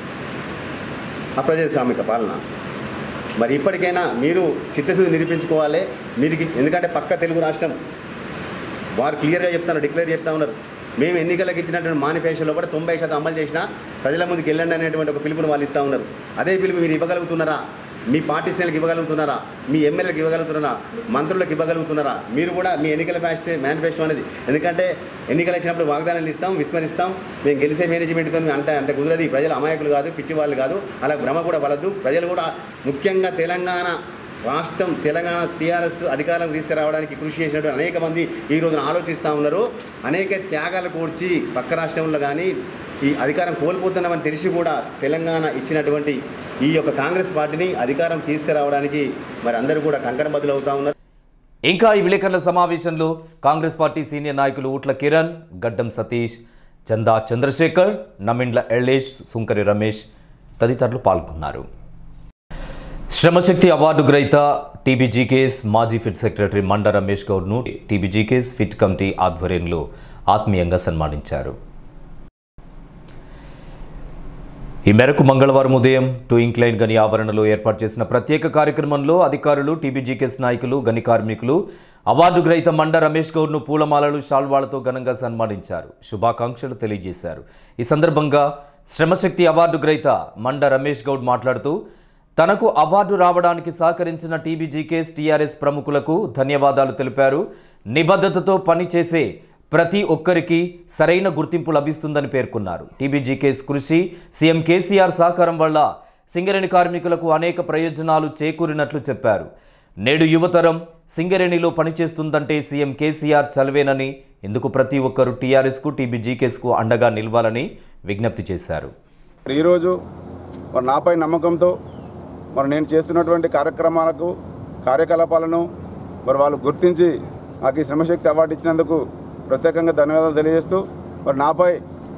అప్రజాస్వామిక పాలన మరి ఇప్పటికైనా మీరు చిత్తశుద్ధి నిరూపించుకోవాలి మీరు ఎందుకంటే పక్క తెలుగు రాష్ట్రం వారు క్లియర్గా చెప్తున్నారు డిక్లేర్ చెప్తా ఉన్నారు మేము ఎన్నికలకు ఇచ్చినటువంటి మానిఫెస్టోలో కూడా తొంభై శాతం అమలు చేసిన ప్రజల ముందుకు వెళ్ళండి అనేటువంటి ఒక పిలుపుని వాళ్ళు ఇస్తూ ఉన్నారు అదే పిలుపు మీరు ఇవ్వగలుగుతున్నారా మీ పార్టీ శ్రేణులకు ఇవ్వగలుగుతున్నారా మీ ఎమ్మెల్యేలకు ఇవ్వగలుగుతున్నారా మంత్రులకు ఇవ్వగలుగుతున్నారా మీరు కూడా మీ ఎన్నికల మేస్ట్ మేనిఫెస్టో అనేది ఎందుకంటే ఎన్నికలు వచ్చినప్పుడు వాగ్దానాలు ఇస్తాం విస్మరిస్తాం మేము గెలిసే మేనేజ్మెంట్తో అంటే అంటే కుదరదు ఈ ప్రజలు అమాయకులు కాదు పిచ్చి వాళ్ళు కాదు అలా భ్రమ కూడా వలదు ప్రజలు కూడా ముఖ్యంగా తెలంగాణ రాష్ట్రం తెలంగాణ టీఆర్ఎస్ అధికారం తీసుకురావడానికి కృషి చేసినటువంటి అనేక మంది ఈ రోజున ఆలోచిస్తూ ఉన్నారు అనేక త్యాగాలు కూర్చి పక్క రాష్ట్రంలో కానీ ఈ అధికారం కోల్పోతున్నామని తెలిసి కూడా తెలంగాణ ఇచ్చినటువంటి ఈ యొక్క కాంగ్రెస్ పార్టీని అధికారం తీసుకురావడానికి మరి అందరూ కూడా కంకణ బదులు అవుతా ఉన్నారు ఇంకా ఈ విలేకరుల సమావేశంలో కాంగ్రెస్ పార్టీ సీనియర్ నాయకులు ఊట్ల కిరణ్ గడ్డం సతీష్ చందా చంద్రశేఖర్ నమిండ్ల ఎల్లేష్ సుంకరి రమేష్ తదితరులు పాల్గొన్నారు శ్రమశక్తి అవార్డు గ్రహీత టీబీజీకేఎస్ మాజీ ఫిట్ సెక్రటరీ మండ రమేష్ గౌడ్ను టీబీజీకేఎస్ ఫిట్ కమిటీ ఆధ్వర్యంలో ఆత్మీయంగా సన్మానించారు ఈ మేరకు మంగళవారం ఉదయం టూ ఇంక్లైన్ గని ఆవరణలో ఏర్పాటు చేసిన ప్రత్యేక కార్యక్రమంలో అధికారులు టీబీజీకేఎస్ నాయకులు గని కార్మికులు అవార్డు గ్రహీత మండ రమేష్ గౌడ్ను పూలమాలలు షాల్వాలతో ఘనంగా సన్మానించారు శుభాకాంక్షలు తెలియజేశారు ఈ సందర్భంగా శ్రమశక్తి అవార్డు గ్రహీత మండ రమేష్ గౌడ్ మాట్లాడుతూ తనకు అవార్డు రావడానికి సహకరించిన టీబీజీకేఎస్ టీఆర్ఎస్ ప్రముఖులకు ధన్యవాదాలు తెలిపారు నిబద్ధతతో పనిచేసే ప్రతి ఒక్కరికి సరైన గుర్తింపు లభిస్తుందని పేర్కొన్నారు టీబీజీకేఎస్ కృషి సీఎం కేసీఆర్ సహకారం వల్ల సింగరేణి కార్మికులకు అనేక ప్రయోజనాలు చేకూరినట్లు చెప్పారు నేడు యువతరం సింగరేణిలో పనిచేస్తుందంటే సీఎం కేసీఆర్ చలవేనని ఇందుకు ప్రతి ఒక్కరూ టీఆర్ఎస్కు టీబీజీకేఎస్కు అండగా నిలవాలని విజ్ఞప్తి చేశారు ఈరోజు మరి నాపై నమ్మకంతో మరి నేను చేస్తున్నటువంటి కార్యక్రమాలకు కార్యకలాపాలను మరి వాళ్ళు గుర్తించి నాకు ఈ శ్రమశక్తి అవార్డు ఇచ్చినందుకు ప్రత్యేకంగా ధన్యవాదాలు తెలియజేస్తూ మరి నాపై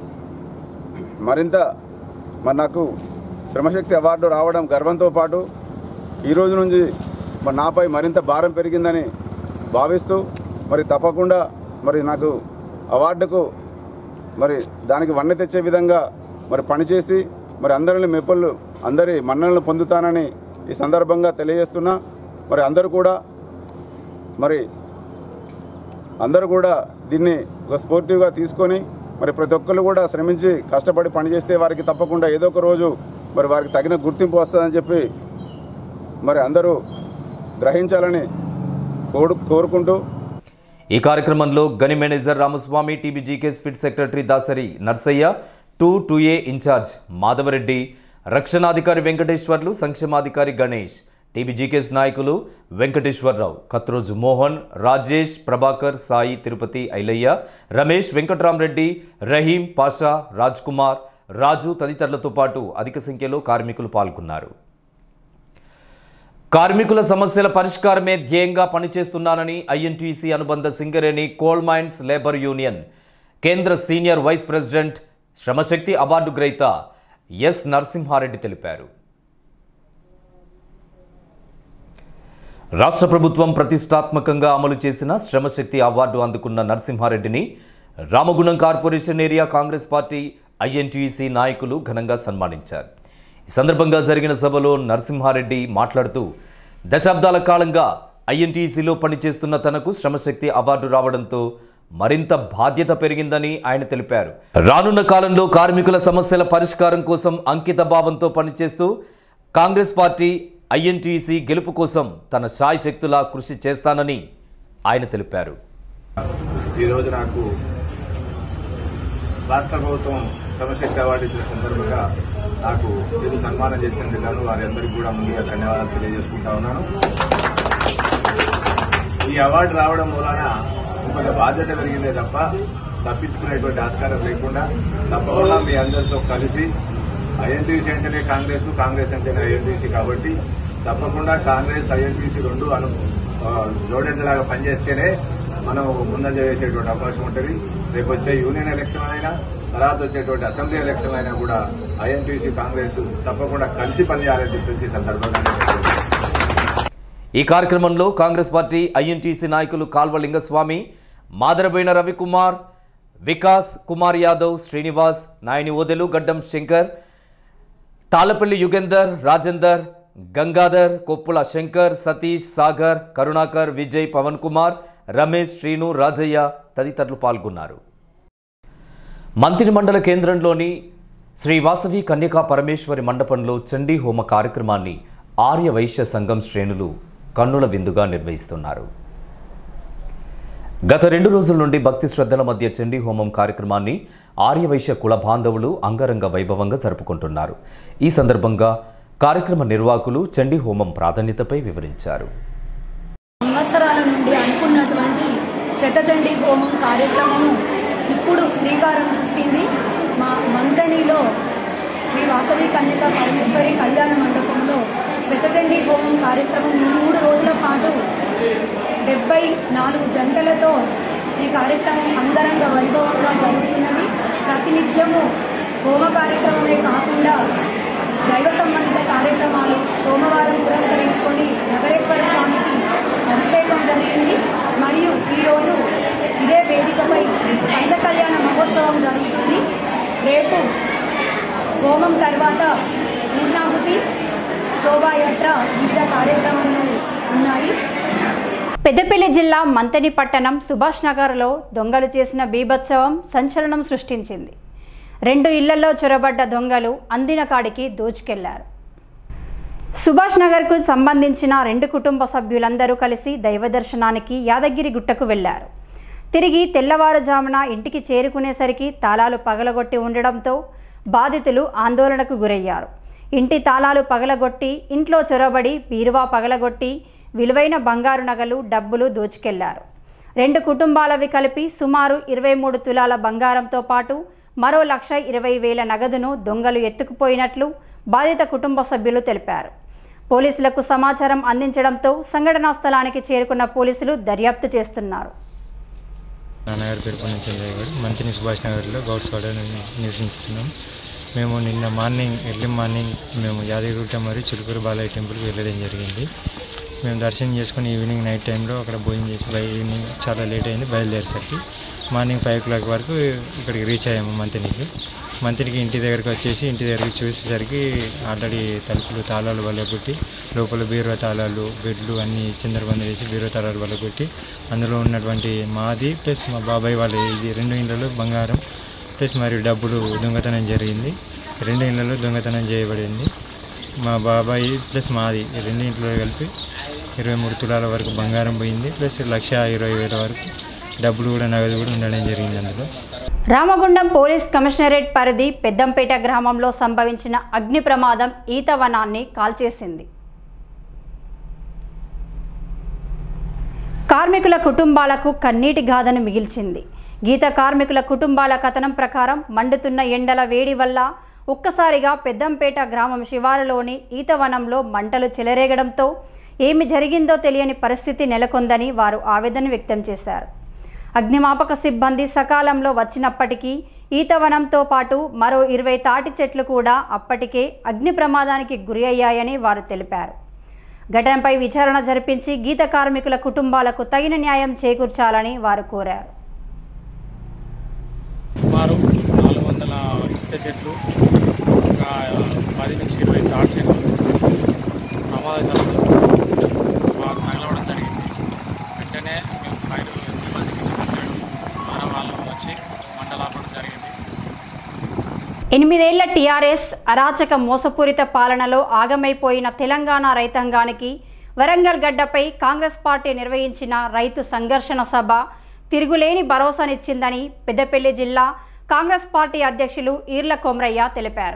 మరింత మరి నాకు శ్రమశక్తి అవార్డు రావడం గర్వంతో పాటు ఈ రోజు నుంచి మరి నాపై మరింత భారం పెరిగిందని భావిస్తూ మరి తప్పకుండా మరి నాకు అవార్డుకు మరి దానికి వన్నె తెచ్చే విధంగా మరి పనిచేసి మరి అందరిని మెప్పులు అందరి మన్నలను పొందుతానని ఈ సందర్భంగా తెలియజేస్తున్నా మరి అందరూ కూడా మరి అందరూ కూడా దీన్ని ఒక స్పోర్టివ్గా తీసుకొని మరి ప్రతి ఒక్కరు కూడా శ్రమించి కష్టపడి పనిచేస్తే వారికి తప్పకుండా ఏదో ఒక రోజు మరి వారికి తగిన గుర్తింపు వస్తుందని చెప్పి మరి అందరూ గ్రహించాలని కోరు కోరుకుంటూ ఈ కార్యక్రమంలో గని manager Ramaswamy TBGKS pit secretary Dasari Narsaiah two two A in-charge Madhava Reddy రక్షణాధికారి వెంకటేశ్వర్లు సంక్షేమాధికారి గణేష్ టీబీజీకేఎస్ నాయకులు వెంకటేశ్వరరావు కత్రోజు మోహన్ రాజేష్ ప్రభాకర్ సాయి తిరుపతి ఐలయ్య రమేష్ వెంకట్రామరెడ్డి రహీం పాషా రాజ్ కుమార్ రాజు తదితరులతో పాటు అధిక సంఖ్యలో కార్మికులు పాల్గొన్నారు కార్మికుల సమస్యల పరిష్కారమే ధ్యేయంగా పనిచేస్తున్నానని ఐఎన్టీసీ అనుబంధ Singareni coal mines labour union కేంద్ర senior vice president Shramashakti award గ్రహీత ఎస్ నరసింహారెడ్డి తెలిపారు రాష్ట్ర ప్రభుత్వం ప్రతిష్టాత్మకంగా అమలు చేసిన శ్రమశక్తి అవార్డు అందుకున్న నరసింహారెడ్డిని Ramagundam corporation area Congress party INTUC నాయకులు ఘనంగా సన్మానించారు ఈ సందర్భంగా జరిగిన సభలో నరసింహారెడ్డి మాట్లాడుతూ దశాబ్దాల కాలంగా ఐఎన్టీసీలో పనిచేస్తున్న తనకు శ్రమశక్తి అవార్డు రావడంతో మరింత బాధ్యత పెరిగిందని ఆయన తెలిపారు రానున్న కాలంలో కార్మికుల సమస్యల పరిష్కారం కోసం అంకిత భావంతో పనిచేస్తూ కాంగ్రెస్ పార్టీ ఐఎన్టీసీ గెలుపు కోసం తన శాయి శక్తులా కృషి చేస్తానని ఆయన తెలిపారు ఈరోజు నాకు రాష్ట్ర ప్రభుత్వం శ్రమశక్తి అవార్డు ఇచ్చిన సందర్భంగా నాకు చిరు సన్మానం చేసినందుకు గాను వారి అందరికీ కూడా ముందుగా ధన్యవాదాలు తెలియజేసుకుంటా ఉన్నాను ఈ అవార్డు రావడం మూలాన కొంత బాధ్యత పెరిగిందే తప్ప తప్పించుకునేటువంటి ఆస్కారం లేకుండా తప్పకుండా మీ అందరితో కలిసి ఐఎన్టీసీ అంటేనే కాంగ్రెస్ కాంగ్రెస్ అంటేనే ఐఎన్టీసీ కాబట్టి తప్పకుండా కాంగ్రెస్ ఐఎన్టీసీ రెండు అను ఆ, జోడెంట్లాగా పనిచేస్తేనే మనం ముందంజ వేసేటువంటి అవకాశం ఉంటుంది రేపు వచ్చే యూనియన్ ఎలక్షన్ అయినా తర్వాత వచ్చేటువంటి అసెంబ్లీ ఎలక్షన్ అయినా కూడా ఐఎన్టీసీ కాంగ్రెస్ తప్పకుండా కలిసి పనిచేయాలని చెప్పేసి ఈ సందర్భంగా నేను చెప్తున్నాను. ఈ కార్యక్రమంలో కాంగ్రెస్ పార్టీ ఐఎన్టీసీ నాయకులు కాల్వ లింగస్వామి మాదరబోయిన రవికుమార్ వికాస్ కుమార్ యాదవ్ శ్రీనివాస్ నాయని ఓదెలు గడ్డం శంకర్ తాళపల్లి యుగేందర్ రాజేందర్ గంగాధర్ కొప్పుల శంకర్ సతీష్ సాగర్ కరుణాకర్ విజయ్ పవన్ కుమార్ రమేష్ శ్రీను రాజయ్య తదితరులు పాల్గొన్నారు మంతిని మండల కేంద్రంలోని శ్రీ వాసవి కన్యకా పరమేశ్వరి మండపంలో చండీ హోమ కార్యక్రమాన్ని ఆర్య వైశ్య సంఘం శ్రేణులు కన్నుల విందుగా నిర్వహిస్తున్నారు గత రెండు రోజుల నుండి భక్తి శ్రద్ధల మధ్య చండీ హోమం కార్యక్రమాన్ని ఆర్యవైశ్య కుల బాంధవులు అంగరంగ వైభవంగా జరుపుకుంటున్నారు ఈ సందర్భంగా కార్యక్రమ నిర్వాహకులు చండీ హోమం ప్రాధాన్యతపై వివరించారు సంవత్సరాల నుండి అనుకున్నటువంటి శతచండీ హోమం కార్యక్రమము ఇప్పుడు శ్రీకారం చుట్టింది మా మంజనిలో శ్రీ వాసవి కన్యక పరమేశ్వరి కళ్యాణ మండపంలో శతచండీ హోమం కార్యక్రమం మూడు రోజుల పాటు డెబ్బై నాలుగు జంటలతో ఈ కార్యక్రమం అంగరంగ వైభవంగా జరుగుతున్నది ప్రతినిత్యము హోమ కార్యక్రమమే కాకుండా దైవ సంబంధిత కార్యక్రమాలు సోమవారం పురస్కరించుకొని నగరేశ్వర స్వామికి అభిషేకం జరిగింది మరియు ఈరోజు ఇదే వేదికపై పంచకళ్యాణ మహోత్సవం జరుగుతుంది రేపు హోమం తర్వాత పూర్ణాహుతి శోభాయాత్ర వివిధ కార్యక్రమాలు ఉన్నాయి పెద్దపల్లి జిల్లా మంతని పట్టణం సుభాష్ నగర్లో దొంగలు చేసిన బీభత్సవం సంచలనం సృష్టించింది రెండు ఇళ్లలో చొరబడ్డ దొంగలు అందిన కాడికి దోచుకెళ్లారు సుభాష్ నగర్కు సంబంధించిన రెండు కుటుంబ సభ్యులందరూ కలిసి దైవ దర్శనానికి యాదగిరి గుట్టకు వెళ్లారు తిరిగి తెల్లవారుజామున ఇంటికి చేరుకునేసరికి తాళాలు పగలగొట్టి ఉండడంతో బాధితులు ఆందోళనకు గురయ్యారు ఇంటి తాళాలు పగలగొట్టి ఇంట్లో చొరబడి బీరువా పగలగొట్టి విలువైన బంగారు నగలు డబ్బులు దోచుకెళ్లారు రెండు కుటుంబాలవి కలిపి సుమారు ఇరవై మూడు తులాల బంగారంతో పాటు మరో లక్ష ఇరవై వేల నగదును దొంగలు ఎత్తుకుపోయినట్లు బాధిత కుటుంబ సభ్యులు తెలిపారు పోలీసులకు సమాచారం అందించడంతో సంఘటనా స్థలానికి చేరుకున్న పోలీసులు దర్యాప్తు చేస్తున్నారు నాన్నగారి పేరు పొన్నిచంద్రయ్య గారు మంచిని సుభాష్ నగర్లో గౌడ్స్వాడ నివసించుతున్నాం మేము నిన్న మార్నింగ్ ఎర్లీ మార్నింగ్ మేము యాదగిరిగుట్ట మరియు చిలుకూరు బాలయ్య టెంపుల్కి వెళ్ళడం జరిగింది మేము దర్శనం చేసుకుని ఈవినింగ్ నైట్ టైంలో అక్కడ భోజనం చేసి బై ఈవినింగ్ చాలా లేట్ అయింది బయలుదేరేసరికి మార్నింగ్ ఫైవ్ ఓ క్లాక్ వరకు ఇక్కడికి రీచ్ అయ్యాము మంతినికి మంతినికి ఇంటి దగ్గరికి వచ్చేసి ఇంటి దగ్గరికి చూసేసరికి ఆల్రెడీ తలుపులు తాళాలు వల్లగొట్టి లోపల బీరువా తాళాలు బెడ్లు అన్నీ చిందరబందలు వేసి బీరువా తాళాలు వల్లగొట్టి అందులో ఉన్నటువంటి మాది ప్లస్ మా బాబాయ్ వాళ్ళ ఇది రెండు ఇళ్ళలో బంగారం ప్లస్ మరియు డబ్బులు దొంగతనం జరిగింది రెండు ఇళ్ళలో దొంగతనం చేయబడింది మా బాబాయ్ ప్లస్ మాది ఈ రెండు ఇంట్లో కలిపి ఇరవై మూడు తులాల వరకు బంగారం పోయింది ప్లస్ లక్ష ఇరవై వేల వరకు డబ్బులు కూడా నగదు కూడా ఉండడం జరిగింది అందులో రామగుండం పోలీస్ కమిషనరేట్ పరిధి పెద్దంపేట గ్రామంలో సంభవించిన అగ్ని ప్రమాదం ఈత వనాన్ని కాల్చేసింది కార్మికుల కుటుంబాలకు కన్నీటి గాథను మిగిల్చింది గీత కార్మికుల కుటుంబాల కథనం ప్రకారం మండుతున్న ఎండల వేడి వల్ల ఒక్కసారిగా పెద్దంపేట గ్రామం శివారులోని ఈతవనంలో మంటలు చెలరేగడంతో ఏమి జరిగిందో తెలియని పరిస్థితి నెలకొందని వారు ఆవేదన వ్యక్తం చేశారు అగ్నిమాపక సిబ్బంది సకాలంలో వచ్చినప్పటికీ ఈతవనంతో పాటు మరో ఇరవై తాటి చెట్లు కూడా అప్పటికే అగ్ని ప్రమాదానికి గురి అయ్యాయని వారు తెలిపారు ఘటనపై విచారణ జరిపించి గీత కార్మికుల కుటుంబాలకు తగిన న్యాయం చేకూర్చాలని వారు కోరారు సుమారు నాలుగు వందల ఈత చెట్లు ఒక పది నుంచి ఇరవై తాటి చెట్లు ప్రమాదశాత్తు మాకు తగలవడం జరిగింది వెంటనే మేము ఫైర్ సిబ్బందికి చూపించాడు మన వాళ్ళు వచ్చి మంటలాపడం జరిగింది ఎనిమిదేళ్ల టీఆర్ఎస్ అరాచక మోసపూరిత పాలనలో ఆగమైపోయిన తెలంగాణ రైతాంగానికి వరంగల్ గడ్డపై కాంగ్రెస్ పార్టీ నిర్వహించిన రైతు సంఘర్షణ సభ తిరుగులేని భరోసానిచ్చిందని పెద్దపల్లి జిల్లా కాంగ్రెస్ పార్టీ అధ్యక్షులు ఈర్ల కొమరయ్య తెలిపారు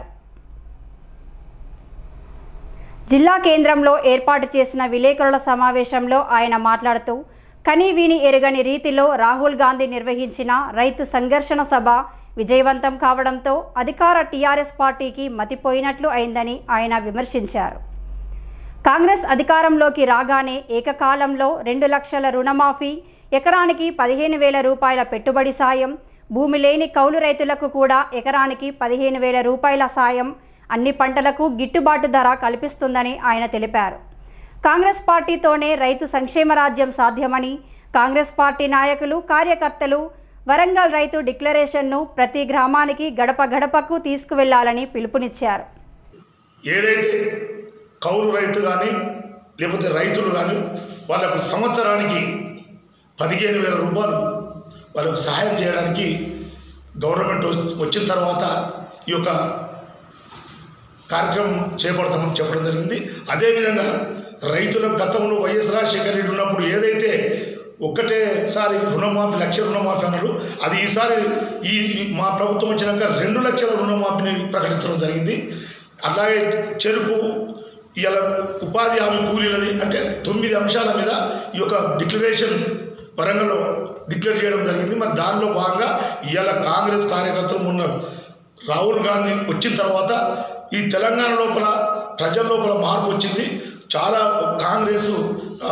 జిల్లా కేంద్రంలో ఏర్పాటు చేసిన విలేకరుల సమావేశంలో ఆయన మాట్లాడుతూ కనీ వీని ఎరుగని రీతిలో రాహుల్ గాంధీ నిర్వహించిన రైతు సంఘర్షణ సభ విజయవంతం కావడంతో అధికార టీఆర్ఎస్ పార్టీకి మతిపోయినట్లు అయిందని ఆయన విమర్శించారు కాంగ్రెస్ అధికారంలోకి రాగానే ఏకకాలంలో రెండు లక్షల రుణమాఫీ ఎకరానికి పదిహేను వేల రూపాయల పెట్టుబడి సాయం భూమి లేని కౌలు రైతులకు కూడా ఎకరానికి పదిహేను వేల రూపాయల సాయం అన్ని పంటలకు గిట్టుబాటు ధర కల్పిస్తుందని ఆయన తెలిపారు కాంగ్రెస్ పార్టీతోనే రైతు సంక్షేమ రాజ్యం సాధ్యమని కాంగ్రెస్ పార్టీ నాయకులు కార్యకర్తలు వరంగల్ రైతు డిక్లరేషన్ను ప్రతి గ్రామానికి గడప గడపకు తీసుకువెళ్లాలని పిలుపునిచ్చారు ఏదైతే కౌలు రైతు కానీ లేకపోతే రైతులు కానీ వాళ్ళకు సంవత్సరానికి పదిహేను వేల రూపాయలు వాళ్ళకు సహాయం చేయడానికి గవర్నమెంట్ వచ్చిన తర్వాత ఈ యొక్క కార్యక్రమం చేపడతామని చెప్పడం జరిగింది అదేవిధంగా రైతుల గతంలో వైఎస్ రాజశేఖర రెడ్డి ఉన్నప్పుడు ఏదైతే ఒక్కటేసారి రుణమాఫీ లక్ష రుణమాఫీ అన్నారు అది ఈసారి ఈ ఈ- మా ప్రభుత్వం వచ్చినాక రెండు లక్షల రుణమాఫీని ప్రకటించడం జరిగింది అలాగే చెరుకు ఇలా ఉపాధి హామీ కూలీలది అంటే తొమ్మిది అంశాల మీద ఈ యొక్క డిక్లరేషన్ వరంగల్లో డిక్లేర్ చేయడం జరిగింది మరి దానిలో భాగంగా ఇవాళ కాంగ్రెస్ కార్యకర్తలు మొన్న రాహుల్ గాంధీ వచ్చిన తర్వాత ఈ తెలంగాణ లోపల ప్రజల లోపల మార్పు వచ్చింది చాలా కాంగ్రెస్ ఆ,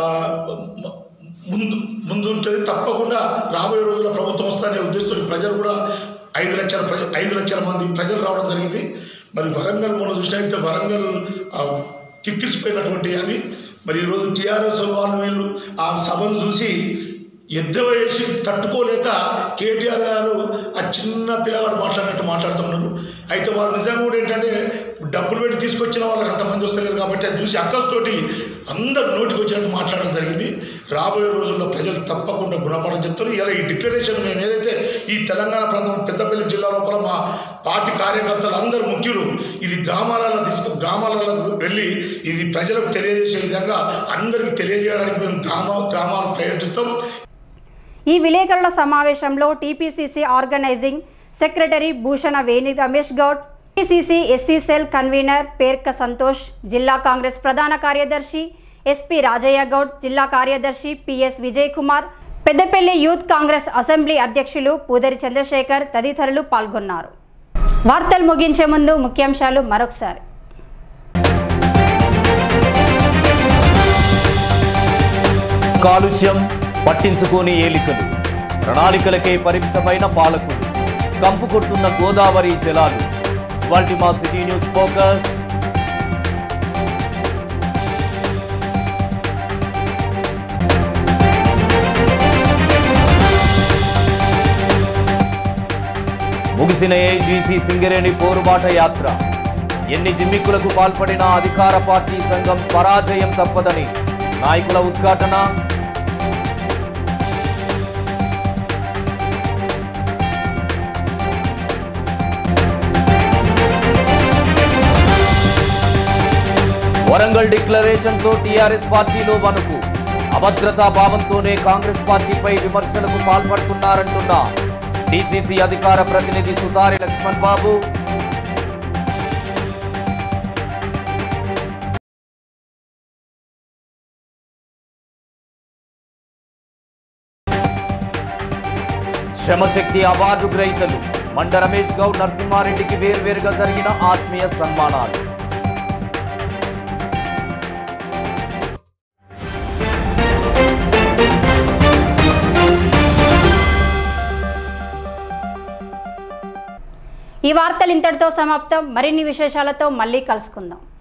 ముందు ముందు ఉంటుంది తప్పకుండా రాబోయే రోజుల్లో ప్రభుత్వం వస్తానే ఉద్దేశంతో ప్రజలు కూడా ఐదు లక్షల ప్రజ ఐదు లక్షల మంది ప్రజలు రావడం జరిగింది మరి వరంగల్ మనం చూసినట్లయితే వరంగల్ ఆ, కిక్కిరిసిపోయినటువంటి అది మరి ఈరోజు టీఆర్ఎస్ వాళ్ళు వీళ్ళు ఆ సభను చూసి ఎద్ద వేసి తట్టుకోలేక కేటీఆర్ గారు ఆ చిన్న పిల్లవాడు మాట్లాడినట్టు మాట్లాడుతున్నారు అయితే వాళ్ళు నిజంగా కూడా ఏంటంటే డబ్బులు పెట్టి తీసుకొచ్చిన వాళ్ళకి అంతమంది వస్తలేరు కాబట్టి అది చూసి అక్కస్తోటి అందరు నోటికి వచ్చినట్టు మాట్లాడడం జరిగింది రాబోయే రోజుల్లో ప్రజలు తప్పకుండా గుణపడని చెప్తారు ఇలా ఈ డిక్లరేషన్ మేము ఏదైతే ఈ తెలంగాణ ప్రాంతం పెద్దపల్లి జిల్లా లోపల మా పార్టీ కార్యకర్తలు అందరూ ముఖ్యులు ఇది గ్రామాలలో తీసుకు గ్రామాలలో వెళ్ళి ఇది ప్రజలకు తెలియజేసే విధంగా అందరికీ తెలియజేయడానికి మేము గ్రామ గ్రామాలు ప్రయత్నిస్తాం ఈ విలేకరుల సమావేశంలో TPCC organising secretary Bhushana Veni Ramesh Goud TCC SC cell convener Perka Santhosh జిల్లా కాంగ్రెస్ ప్రధాన కార్యదర్శి ఎస్పీ రాజయ్య గౌడ్ జిల్లా కార్యదర్శి PS Vijay Kumar Peddapalli youth Congress assembly అధ్యక్షులు పూదరి చంద్రశేఖర్ తదితరులు పాల్గొన్నారు వార్తలు ముగించే ముందు ముఖ్యాంశాలు మరొకసారి కాలుష్యం పట్టించుకోని ఏలికలు ప్రణాళికలకే పరిమితమైన పాలకులు కంపు కొడుతున్న గోదావరి జలాలు వాటి మా సిటీ న్యూస్ ఫోకస్ ముగిసిన ఏజీసీ సింగరేణి పోరుబాట యాత్ర ఎన్ని జిమ్మిక్కులకు పాల్పడిన అధికార పార్టీ సంఘం పరాజయం తప్పదని నాయకుల ఉద్ఘాటన వరంగల్ డిక్లరేషన్ తో టీఆర్ఎస్ పార్టీలో వణుకు అభద్రతా భావంతోనే కాంగ్రెస్ పార్టీపై విమర్శలకు పాల్పడుతున్నారంటున్న డీసీసీ అధికార ప్రతినిధి సుతారి లక్ష్మణ్ బాబు శ్రమశక్తి అవార్డు గ్రహీతలు మండ రమేష్ గౌడ్ నరసింహారెడ్డికి వేర్వేరుగా జరిగిన ఆత్మీయ సన్మానాలు ఈ వార్తలు ఇంతటితో సమాప్తం మరిన్ని విశేషాలతో మళ్ళీ కలుసుకుందాం